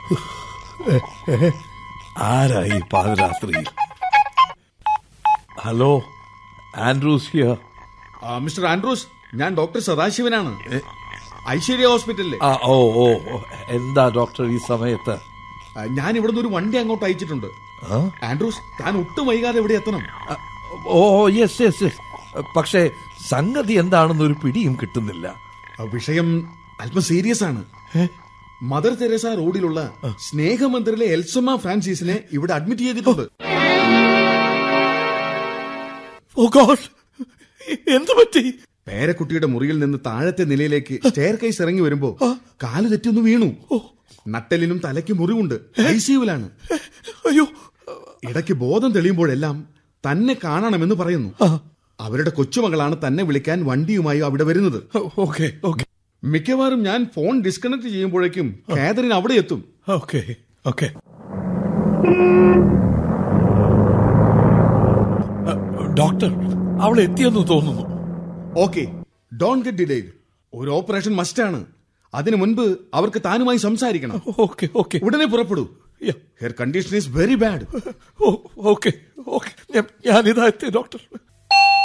ആരായി പാതിരാത്രിയിൽ hello Andrews here ആ, മിസ്റ്റർ ആൻഡ്രൂസ് ഞാൻ ഡോക്ടർ സദാശിവനാണ് ഐശ്വര്യ ഹോസ്പിറ്റലിലെ ആ ഓ ഓ ഓ, എന്താ ഡോക്ടർ ഈ സമയത്ത് ആ, ഞാൻ ഇവിടുന്ന് ഒരു വണ്ടി അങ്ങോട്ട് അയച്ചിട്ടുണ്ട് ആ? ആൻഡ്രൂസ് താൻ ഒട്ടും വൈകാതെ ഇവിടെ എത്തണം ആ, ഓ യെസ് യെസ് യെസ് പക്ഷേ സംഗതി എന്താണെന്ന് ഒരു പിടിയും കിട്ടുന്നില്ല ആ, വിഷയം അല്പം സീരിയസ് ആണ് മദർ തെരേസ റോഡിലുള്ള സ്നേഹമന്ദിറിലെ എൽസമ്മ ഫ്രാൻസിസിനെ ഇവിടെ അഡ്മിറ്റ് ചെയ്തിട്ടുണ്ട് ഓ ഗോഡ് എന്തു പറ്റി പേരക്കുട്ടിയുടെ മുറിയിൽ നിന്ന് താഴത്തെ നിലയിലേക്ക് സ്റ്റെയർ കൈസ് ഇറങ്ങി വരുമ്പോ കാല് തെറ്റൊന്ന് വീണു നട്ടലിനും തലയ്ക്ക് മുറിവുണ്ട് ഐസിയുവിലാണ് അയ്യോ ഇടയ്ക്ക് ബോധം തെളിയുമ്പോഴെല്ലാം തന്നെ കാണണമെന്ന് പറയുന്നു അവരുടെ കൊച്ചുമകളാണ് തന്നെ വിളിക്കാൻ വണ്ടിയുമായി അവിടെ വരുന്നത് ഓക്കെ ഓക്കെ മിക്കവാറും ഞാൻ ഫോൺ ഡിസ്കണക്ട് ചെയ്യുമ്പോഴേക്കും കാതറിൻ അവിടെ എത്തും ഓക്കെ ഓക്കെ ഡോക്ടർ അവൾ എത്തിയെന്ന് തോന്നുന്നു ഓക്കെ ഡോൺ ഗെറ്റ് ഡിലേഡ് ഒരു ഓപ്പറേഷൻ മസ്റ്റാണ് അതിനു മുൻപ് അവർക്ക് താനുമായി സംസാരിക്കണം ഓക്കെ ഓക്കെ ഉടനെ പുറപ്പെടൂ her condition is very bad okay okay ഞാനിതാ എത്തി ഡോക്ടർ